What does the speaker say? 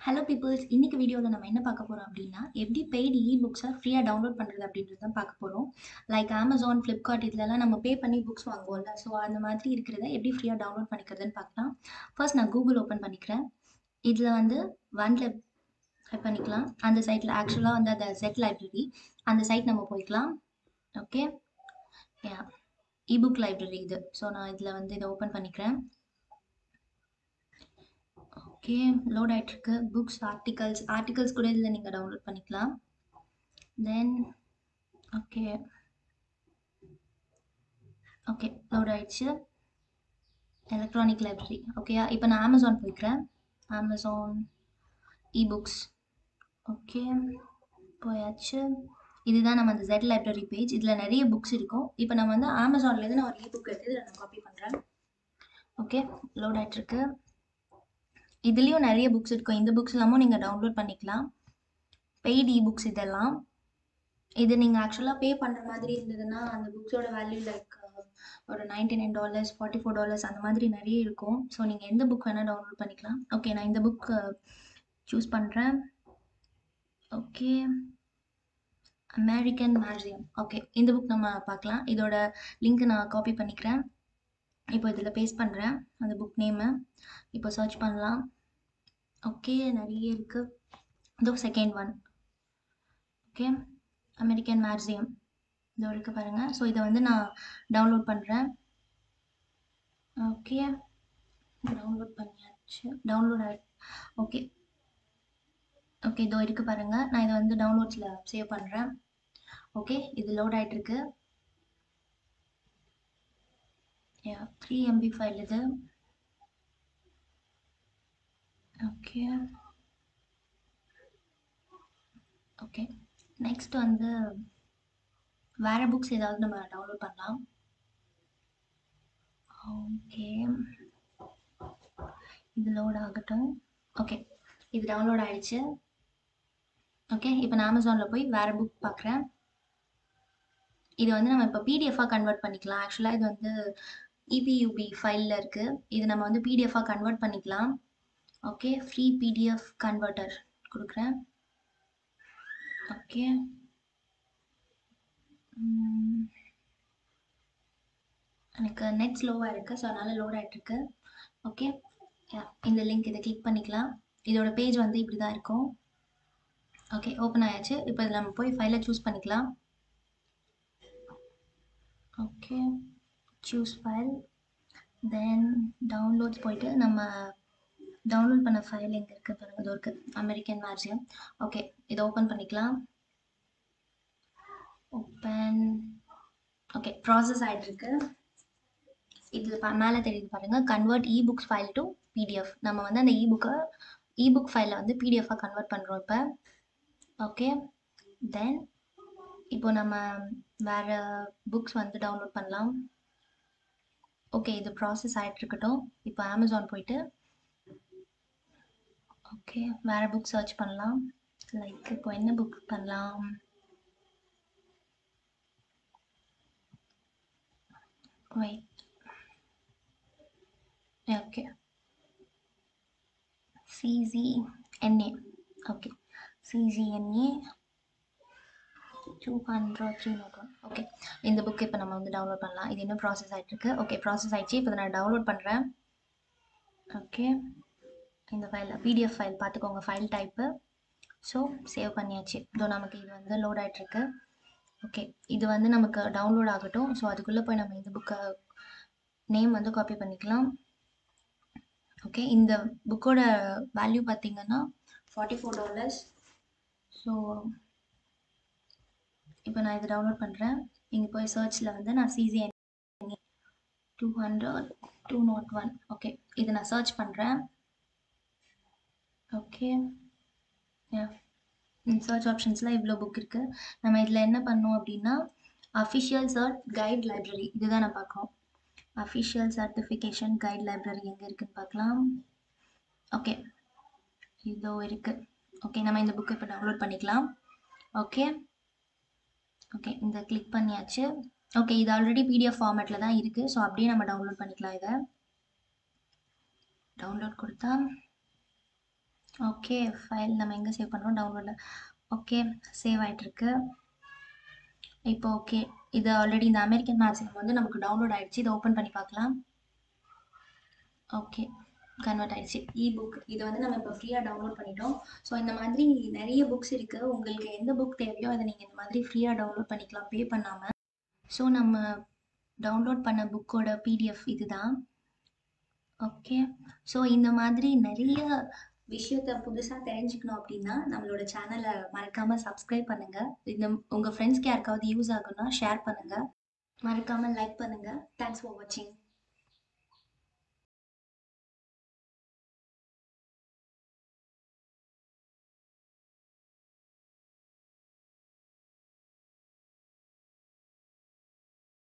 hello peoples இன்னைக்கு வீடியோவில் நம்ம என்ன பார்க்க போகிறோம் அப்படின்னா எப்படி பெய்டு இ புக்ஸை ஃப்ரீயாக டவுன்லோட் பண்ணுறது அப்படின்றது தான் பார்க்க போகிறோம் லைக் அமேசான் ஃப்ளிப்கார்ட் இதுலலாம் நம்ம பே பண்ணி புக்ஸ் வாங்குவோம்ல ஸோ அந்த மாதிரி இருக்கிறத எப்படி ஃப்ரீயாக டவுன்லோட் பண்ணிக்கிறதுன்னு பார்க்கலாம் ஃபர்ஸ்ட் நான் கூகுள் ஓப்பன் பண்ணிக்கிறேன் இதில் வந்து ஒன்ல டைப் பண்ணிக்கலாம் அந்த சைட்டில் ஆக்சுவலாக வந்து அந்த செட் லைப்ரரி அந்த சைட் நம்ம போய்க்கலாம் ஓகே யா இபுக் லைப்ரரி இது ஸோ நான் இதில் வந்து இதை ஓப்பன் பண்ணிக்கிறேன் ஓகே லோட் ஆகிட்டுருக்கு புக்ஸ் ஆர்டிகல்ஸ் ஆர்டிகல்ஸ் கூட இதில் நீங்கள் டவுன்லோட் பண்ணிக்கலாம் தென் ஓகே ஓகே லோட் ஆயிடுச்சு எலக்ட்ரானிக் லைப்ரரி ஓகேயா இப்போ நான் அமேசான் போய்க்கிறேன் அமேசான் இ புக்ஸ் ஓகே போயாச்சு இதுதான் நம்ம அந்த ஜெட் லைப்ரரி பேஜ் இதில் நிறைய புக்ஸ் இருக்கும் இப்போ நம்ம வந்து அமேசான்லேருந்து நான் ஒரு இ புக் எடுத்து இதில் நான் காப்பி பண்ணுறேன் ஓகே லோட் ஆகிட்டுருக்கு இதுலேயும் நிறைய புக்ஸ் இருக்கும் இந்த புக்ஸ் எல்லாமும் நீங்கள் டவுன்லோட் பண்ணிக்கலாம் பெய்ட் இ புக்ஸ் இதெல்லாம் இது நீங்கள் ஆக்சுவலாக பே பண்ணுற மாதிரி இருந்ததுன்னா அந்த புக்ஸோட வேல்யூ லைக் ஒரு ninety nine dollars forty four dollars அந்த மாதிரி நிறைய இருக்கும் ஸோ நீங்கள் எந்த புக் வேணால் டவுன்லோட் பண்ணிக்கலாம் ஓகே நான் இந்த புக் சூஸ் பண்ணுறேன் ஓகே அமெரிக்கன் மியூசியம் ஓகே இந்த புக் நம்ம பார்க்கலாம் இதோட லிங்க் நான் காப்பி பண்ணிக்கிறேன் இப்போ இதில் பேஸ்ட் பண்ணுறேன் அந்த புக் நேமு இப்போ சர்ச் பண்ணலாம் ஓகே நிறைய இருக்குது இதோ second one okay American museum இதோ இருக்குது பாருங்கள் ஸோ இதை வந்து நான் டவுன்லோட் பண்ணுறேன் ஓகே டவுன்லோட் பண்ணியாச்சு டவுன்லோட் ஆகி ஓகே ஓகே இதோ இருக்குது பாருங்கள் நான் இதை வந்து டவுன்லோட்ஸில் சேவ் பண்ணுறேன் ஓகே இது லோட் ஆகிட்டுருக்கு யா த்ரீ எம்பி ஃபைல் இது ஓகே ஓகே நெக்ஸ்ட் வந்து வேறு புக்ஸ் ஏதாவது நம்ம டவுன்லோட் பண்ணலாம் ஓகே இது லோட் ஆகட்டும் ஓகே இது டவுன்லோட் ஆயிடுச்சு ஓகே இப்போ நான் அமேசானில் போய் வேறு புக் பார்க்குறேன் இது வந்து நம்ம இப்போ பிடிஎஃபாக கன்வெர்ட் பண்ணிக்கலாம் ஆக்சுவலாக இது வந்து இபியூபி ஃபைலில் இருக்குது இது நம்ம வந்து பிடிஎஃபாக கன்வெர்ட் பண்ணிக்கலாம் ஓகே ஃப்ரீ பிடிஎஃப் கன்வெர்ட்டர் கொடுக்குறேன் ஓகே எனக்கு நெட் ஸ்லோவாக இருக்குது ஸோ அதனால் லோட் ஆகிட்டுருக்கு ஓகே இந்த லிங்க் இதை கிளிக் பண்ணிக்கலாம் இதோட பேஜ் வந்து இப்படி தான் இருக்கும் ஓகே ஓப்பன் ஆயாச்சு இப்போ இதில் நம்ம போய் ஃபைலை சூஸ் பண்ணிக்கலாம் okay choose file then downloads போயிட்டு நம்ம டவுன்லோட் பண்ண ஃபைல் எங்கே இருக்குது பாருங்கள் அது இருக்குது அமெரிக்கன் மியூசியம் ஓகே இதை ஓப்பன் பண்ணிக்கலாம் ஓப்பன் ஓகே ப்ராசஸ் ஆகிட்டுருக்கு இது மேலே தெரியுது பாருங்கள் convert e books file to PDF நம்ம வந்து அந்த இ புக்கை இ புக் ஃபைலை வந்து பிடிஎஃபாக கன்வெர்ட் பண்ணுறோம் இப்போ ஓகே தென் இப்போ நம்ம வேறு புக்ஸ் வந்து டவுன்லோட் பண்ணலாம் ஓகே இது ப்ராசஸ் ஆகிட்டு இருக்கட்டும் இப்போ அமேசான் போயிட்டு ஓகே வேறு புக் சர்ச் பண்ணலாம் லைக் இப்போ என்ன புக் பண்ணலாம் wait okay CCNA okay CCNA two hundred three naught one okay இந்த புக் இப்போ நம்ம வந்து டவுன்லோட் பண்ணலாம் இது இன்னும் ப்ராசஸ் ஆகிட்டுருக்கு ஓகே ப்ராசஸ் ஆகிடுச்சு இப்போ நான் டவுன்லோட் பண்ணுறேன் ஓகே இந்த ஃபைல் பிடிஎஃப் ஃபைல் பார்த்துக்கோங்க ஃபைல் டைப்பு ஸோ சேவ் பண்ணியாச்சு இதோ நமக்கு இது வந்து லோட் ஆகிட்டுருக்கு ஓகே இது வந்து நமக்கு டவுன்லோட் ஆகட்டும் ஸோ அதுக்குள்ளே போய் நம்ம இந்த புக்கை நேம் வந்து காப்பி பண்ணிக்கலாம் ஓகே இந்த புக்கோட வேல்யூ பார்த்தீங்கன்னா ஃபார்ட்டி ஃபோர் டாலர்ஸ் ஸோ இப்போ நான் இதை டவுன்லோட் பண்ணுறேன் இங்கே போய் சர்ச்சில் வந்து நான் CCNA two hundred two naught one okay இதை நான் சர்ச் பண்ணுறேன் ஓகே சர்ச் ஆப்ஷன்ஸில் இவ்வளோ புக் இருக்குது நம்ம இதில் என்ன பண்ணோம் அப்படின்னா அஃபிஷியல் சர்ட் கைட் லைப்ரரி இதுதான் நான் பார்க்குறோம் அஃபிஷியல் சர்டிஃபிகேஷன் கைட் லைப்ரரி எங்கே இருக்குதுன்னு பார்க்கலாம் ஓகே இதோ இருக்குது ஓகே நம்ம இந்த புக்கை இப்போ டவுன்லோட் பண்ணிக்கலாம் ஓகே ஓகே இந்த கிளிக் பண்ணியாச்சு ஓகே இது ஆல்ரெடி பிடிஎஃப் ஃபார்மேட்டில் தான் இருக்குது ஸோ அப்படியே நம்ம டவுன்லோட் பண்ணிக்கலாம் இதை டவுன்லோட் கொடுத்தா ஓகே ஃபைல் நம்ம எங்கே சேவ் பண்ணுறோம் டவுன்லோடில் ஓகே சேவ் ஆகிட்டுருக்கு இப்போ ஓகே இது ஆல்ரெடி இந்த அமெரிக்கன் மேக்ஸிமம் வந்து நமக்கு டவுன்லோட் ஆயிடுச்சு இதை ஓப்பன் பண்ணி பார்க்கலாம் ஓகே கன்வெர்ட் ஆயிடுச்சு இ புக் இது வந்து நம்ம இப்போ ஃப்ரீயாக டவுன்லோட் பண்ணிட்டோம் ஸோ இந்த மாதிரி நிறைய புக்ஸ் இருக்குது உங்களுக்கு எந்த புக் தேவையோ அதை நீங்கள் இந்த மாதிரி ஃப்ரீயாக டவுன்லோட் பண்ணிக்கலாம் பே பண்ணாமல் ஸோ நம்ம டவுன்லோட் பண்ண புக்கோட பிடிஎஃப் இதுதான் ஓகே ஸோ இந்த மாதிரி நிறைய விஷயத்த புதுசாக தெரிஞ்சுக்கணும் அப்படின்னா நம்மளோட சேனலை மறக்காமல் சப்ஸ்கிரைப் பண்ணுங்கள் இந்த உங்கள் ஃப்ரெண்ட்ஸ்க்கு யாருக்காவது யூஸ் ஆகும்னா ஷேர் பண்ணுங்கள் மறக்காமல் லைக் பண்ணுங்கள் தேங்க்ஸ் ஃபார் வாட்சிங்